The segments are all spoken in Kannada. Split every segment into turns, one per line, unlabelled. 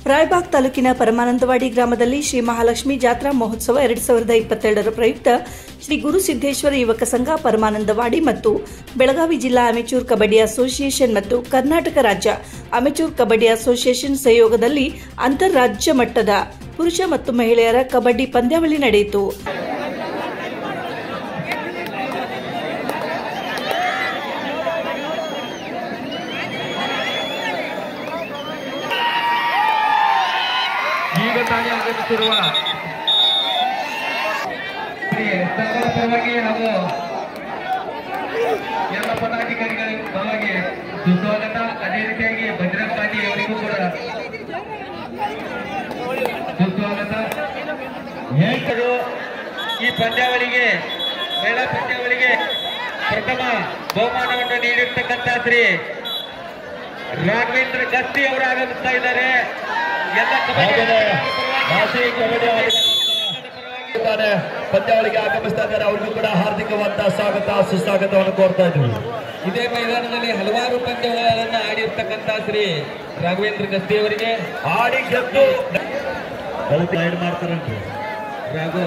ರಾಯಬಾಗ್ ತಾಲೂಕಿನ ಪರಮಾನಂದವಾಡಿ ಗ್ರಾಮದಲ್ಲಿ ಶ್ರೀ ಮಹಾಲಕ್ಷ್ಮಿ ಜಾತ್ರಾ ಮಹೋತ್ಸವ ಎರಡ್ ಸಾವಿರದ ಇಪ್ಪತ್ತೆರಡರ ಪ್ರಯುಕ್ತ ಶ್ರೀ ಗುರುಸಿದ್ದೇಶ್ವರ ಯುವಕ ಸಂಘ ಪರಮಾನಂದವಾಡಿ ಮತ್ತು ಬೆಳಗಾವಿ ಜಿಲ್ಲಾ ಅಮೆಚೂರ್ ಕಬಡ್ಡಿ ಅಸೋಸಿಯೇಷನ್ ಮತ್ತು ಕರ್ನಾಟಕ ರಾಜ್ಯ ಅಮೆಚೂರ್ ಕಬಡ್ಡಿ ಅಸೋಸಿಯೇಷನ್ ಸಹಯೋಗದಲ್ಲಿ ಅಂತಾರಾಜ್ಯ ಮಟ್ಟದ ಪುರುಷ ಮತ್ತು ಮಹಿಳೆಯರ ಕಬಡ್ಡಿ ಪಂದ್ಯಾವಳಿ ನಡೆಯಿತು
ಈಗ ತಾನೇ ಆಗಮಿಸಿರುವ ಶ್ರೀ ಸರ್ವರ ಪರವಾಗಿ ಹಾಗೂ ಎಲ್ಲ ಪದಾಧಿಕಾರಿಗಳ ಪರವಾಗಿ ಸುಸ್ವಾಗತ ಅದೇ ರೀತಿಯಾಗಿ ಬಜರಂಗ್ ಪಾಟೀಲ್ ಅವರಿಗೂ ಕೂಡ ಸುಸ್ವಾಗತ ಹೇಳ್ತರು ಈ ಪಂದ್ಯಾವಳಿಗೆ ಮಹಿಳಾ ಪಂದ್ಯಾವಳಿಗೆ ಪ್ರಥಮ ಬಹುಮಾನವನ್ನು ನೀಡಿರ್ತಕ್ಕಂಥ ಶ್ರೀ ರಾಘವೇಂದ್ರ ಗಸ್ತಿ ಅವರು ಆಗಮಿಸ್ತಾ ಇದ್ದಾರೆ ಎಲ್ಲ ಕಬಡ್ಡಿ
ಭಾಷೆ ಕಬಡ್ಡಿ ಆಟಗಾರರು ಪಂದ್ಯಾವಳಿಗೆ ಆಗಮಿಸ್ತಾ ಇದ್ದಾರೆ ಅವ್ರಿಗೂ ಕೂಡ ಹಾರ್ದಿಕವಾದ ಸ್ವಾಗತ ಸುಸ್ವಾಗತವನ್ನು ಕೋರ್ತಾ ಇದ್ವಿ
ಇದೇ ಮೈದಾನದಲ್ಲಿ ಹಲವಾರು ಪಂದ್ಯಗಳನ್ನು ಆಡಿರ್ತಕ್ಕಂಥ ಶ್ರೀ ರಾಘವೇಂದ್ರ ಗಸ್ತಿ ಅವರಿಗೆ
ಆಡಿ ಗೆದ್ದು ರೈಡ್ ಮಾಡ್ತಾರಂತೆ
ರಾಘು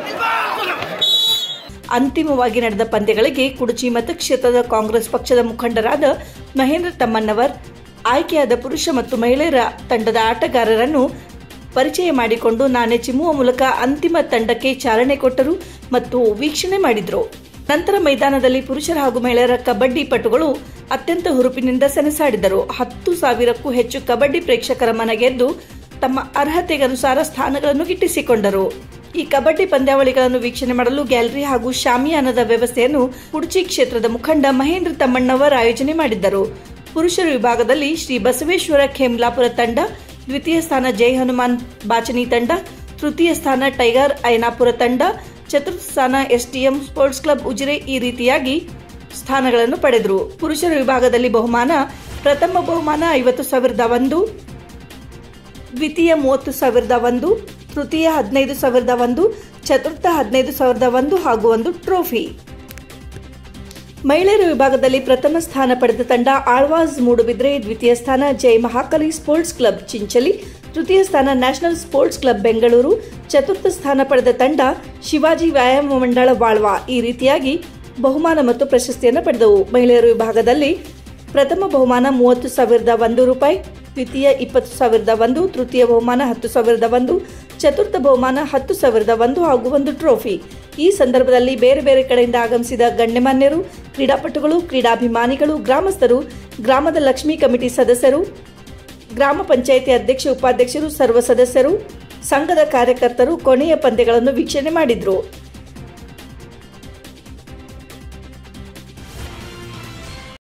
ಅಂತಿಮವಾಗಿ ನಡೆದ ಪಂದ್ಯಗಳಿಗೆ ಕುಡುಚಿ ಮತಕ್ಷೇತ್ರದ ಕಾಂಗ್ರೆಸ್ ಪಕ್ಷದ ಮುಖಂಡರಾದ ಮಹೇಂದ್ರ ತಮ್ಮನ್ನವರ್ ಆಯ್ಕೆಯಾದ ಪುರುಷ ಮತ್ತು ಮಹಿಳೆಯರ ತಂಡದ ಆಟಗಾರರನ್ನು ಪರಿಚಯ ಮಾಡಿಕೊಂಡು ನಾನೇ ಚಿಮ್ಮುವ ಮೂಲಕ ಅಂತಿಮ ತಂಡಕ್ಕೆ ಚಾಲನೆ ಕೊಟ್ಟರು ಮತ್ತು ವೀಕ್ಷಣೆ ಮಾಡಿದರು ನಂತರ ಮೈದಾನದಲ್ಲಿ ಪುರುಷರ ಹಾಗೂ ಮಹಿಳೆಯರ ಕಬಡ್ಡಿ ಪಟುಗಳು ಅತ್ಯಂತ ಹುರುಪಿನಿಂದ ಸೆಣಸಾಡಿದರು ಹತ್ತು ಸಾವಿರಕ್ಕೂ ಹೆಚ್ಚು ಕಬಡ್ಡಿ ಪ್ರೇಕ್ಷಕರ ಮನ ಗೆದ್ದು ತಮ್ಮ ಅರ್ಹತೆಗನುಸಾರ ಸ್ಥಾನಗಳನ್ನು ಗಿಟ್ಟಿಸಿಕೊಂಡರು ಈ ಕಬಡ್ಡಿ ಪಂದ್ಯಾವಳಿಗಳನ್ನು ವೀಕ್ಷಣೆ ಮಾಡಲು ಗ್ಯಾಲರಿ ಹಾಗೂ ಶಾಮಿಯಾನದ ವ್ಯವಸ್ಥೆಯನ್ನು ಕುಡ್ಚಿ ಕ್ಷೇತ್ರದ ಮುಖಂಡ ಮಹೇಂದ್ರ ತಮ್ಮಣ್ಣವರ್ ಆಯೋಜನೆ ಮಾಡಿದ್ದರು ಪುರುಷರ ವಿಭಾಗದಲ್ಲಿ ಶ್ರೀ ಬಸವೇಶ್ವರ ಖೇಮ್ಲಾಪುರ ತಂಡ ದ್ವಿತೀಯ ಸ್ಥಾನ ಜೈ ಹನುಮಾನ್ ಬಾಚನಿ ತಂಡ ತೃತೀಯ ಸ್ಥಾನ ಟೈಗರ್ ಐನಾಪುರ ತಂಡ ಚತುರ್ಥ ಸ್ಥಾನ ಎಸ್ಟಿಎಂ ಸ್ಪೋರ್ಟ್ಸ್ ಕ್ಲಬ್ ಉಜಿರೆ ಈ ರೀತಿಯಾಗಿ ಸ್ಥಾನಗಳನ್ನು ಪಡೆದರು ಪುರುಷರ ವಿಭಾಗದಲ್ಲಿ ಬಹುಮಾನ ಪ್ರಥಮ ಬಹುಮಾನ ಐವತ್ತು ಸಾವಿರದ ಒಂದು ದ್ವಿತೀಯ ಮೂವತ್ತು ಸಾವಿರದ ಒಂದು ತೃತೀಯ ಹದಿನೈದು ಸಾವಿರದ ಒಂದು ಚತುರ್ಥ ಹದಿನೈದು ಸಾವಿರದ ಒಂದು ಹಾಗೂ ಒಂದು ಟ್ರೋಫಿ ಮಹಿಳೆಯರ ವಿಭಾಗದಲ್ಲಿ ಪ್ರಥಮ ಸ್ಥಾನ ಪಡೆದ ತಂಡ ಆಳ್ವಾಸ್ ಮೂಡುಬಿದ್ರೆ ದ್ವಿತೀಯ ಸ್ಥಾನ ಜೈ ಮಹಾಕಲಿ ಸ್ಪೋರ್ಟ್ಸ್ ಕ್ಲಬ್ ಚಿಂಚಲಿ ತೃತೀಯ ಸ್ಥಾನ ನ್ಯಾಷನಲ್ ಸ್ಪೋರ್ಟ್ಸ್ ಕ್ಲಬ್ ಬೆಂಗಳೂರು ಚತುರ್ಥ ಸ್ಥಾನ ಪಡೆದ ತಂಡ ಶಿವಾಜಿ ವ್ಯಾಯಾಮ ಮಂಡಳ ಬಾಳ್ವಾ ಈ ರೀತಿಯಾಗಿ ಬಹುಮಾನ ಮತ್ತು ಪ್ರಶಸ್ತಿಯನ್ನು ಪಡೆದವು ಮಹಿಳೆಯರ ವಿಭಾಗದಲ್ಲಿ ಪ್ರಥಮ ಬಹುಮಾನ ಮೂವತ್ತು ಸಾವಿರದ ಒಂದು ರೂಪಾಯಿ ದ್ವಿತೀಯ ಇಪ್ಪತ್ತು ಸಾವಿರದ ಒಂದು ತೃತೀಯ ಬಹುಮಾನ ಹತ್ತು ಸಾವಿರದ ಒಂದು ಚತುರ್ಥ ಬಹುಮಾನ ಹತ್ತು ಸಾವಿರದ ಒಂದು ಹಾಗೂ ಒಂದು ಟ್ರೋಫಿ ಈ ಸಂದರ್ಭದಲ್ಲಿ ಬೇರೆ ಬೇರೆ ಕಡೆಯಿಂದ ಆಗಮಿಸಿದ ಗಣ್ಯಮಾನ್ಯರು ಕ್ರೀಡಾಪಟುಗಳು ಕ್ರೀಡಾಭಿಮಾನಿಗಳು ಗ್ರಾಮಸ್ಥರು ಗ್ರಾಮದ ಲಕ್ಷ್ಮೀ ಕಮಿಟಿ ಸದಸ್ಯರು ಗ್ರಾಮ ಪಂಚಾಯಿತಿ ಅಧ್ಯಕ್ಷ ಉಪಾಧ್ಯಕ್ಷರು ಸರ್ವ ಸದಸ್ಯರು ಸಂಘದ ಕಾರ್ಯಕರ್ತರು ಕೊನೆಯ ಪಂದ್ಯಗಳನ್ನು ವೀಕ್ಷಣೆ ಮಾಡಿದ್ರು